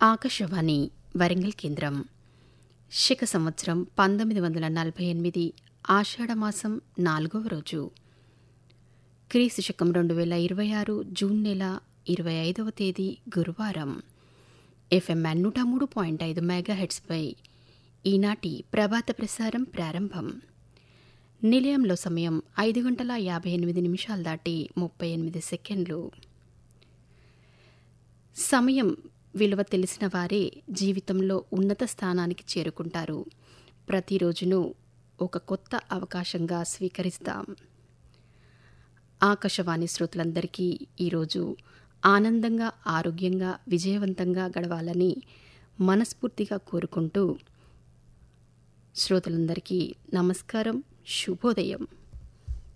ఆకాశవాణి వరంగల్ కేంద్రం శక సంవత్సరం పంతొమ్మిది వందల నలభై ఎనిమిది ఆషాఢమాసం నాలుగవ రోజు క్రీస్తు శకం రెండు వేల ఇరవై ఆరు జూన్ నెల ఇరవై ఐదవ తేదీ గురువారం ఎఫ్ఎంఎన్ నూట మూడు పాయింట్ ఐదు మెగాహెడ్స్పై ఈనాటి ప్రభాత ప్రసారం ప్రారంభం నిలయంలో సమయం ఐదు గంటల యాభై ఎనిమిది నిమిషాలు దాటి ముప్పై ఎనిమిది సెకండ్లు సమయం విలువ తెలిసిన వారే జీవితంలో ఉన్నత స్థానానికి చేరుకుంటారు ప్రతిరోజును ఒక కొత్త అవకాశంగా స్వీకరిస్తాం ఆకాశవాణి శ్రోతలందరికీ ఈరోజు ఆనందంగా ఆరోగ్యంగా విజయవంతంగా గడవాలని మనస్ఫూర్తిగా కోరుకుంటూ శ్రోతలందరికీ నమస్కారం శుభోదయం